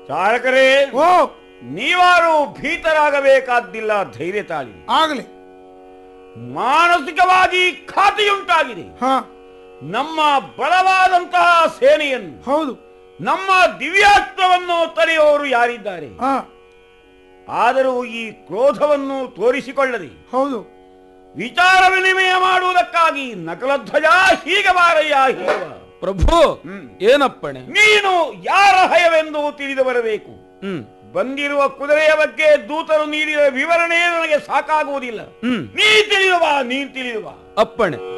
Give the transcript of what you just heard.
ಚಾಲಕರೇ ಓ ನೀವಾರು ಭೀತರಾಗಬೇಕಾದ್ದಿಲ್ಲ ಧೈರ್ಯ ತಾಳಿ ಆಗಲಿ ಮಾನಸಿಕವಾಗಿ ಖಾತೆಯುಂಟಾಗಿದೆ ಹಾ ನಮ್ಮ ಬಲವಾದಂತಹ ಸೇನೆಯನ್ನು ಹೌದು ನಮ್ಮ ದಿವ್ಯಾಸ್ತ್ರವನ್ನು ತಡೆಯುವವರು ಯಾರಿದ್ದಾರೆ ಹಾ ಆದರೂ ಈ ಕ್ರೋಧವನ್ನು ತೋರಿಸಿಕೊಳ್ಳದೆ ಹೌದು ವಿಚಾರ ವಿನಿಮಯ ಮಾಡುವುದಕ್ಕಾಗಿ ನಕಲಧ್ವಜ ಹೀಗೆ ಬಾರಯ್ಯ ಹೀಗೆ ಬಾ. ಪ್ರಭು ಹ್ಮ್. ಏನಪ್ಪಣೆ ನೀನು ಯಾರ ಹಯವೆಂದು ತಿಳಿದು ಬರಬೇಕು ಹ್ಮ್ ಬಂದಿರುವ ಕುದುರೆಯ ಬಗ್ಗೆ ದೂತರು ನೀಡಿದ ವಿವರಣೆ ನನಗೆ ಸಾಕಾಗುವುದಿಲ್ಲ ಹ್ಮ್ ನೀ ತಿಳಿದು ಬಾ ನೀ ತಿಳಿದು ಬಾ ಅಪ್ಪಣೆ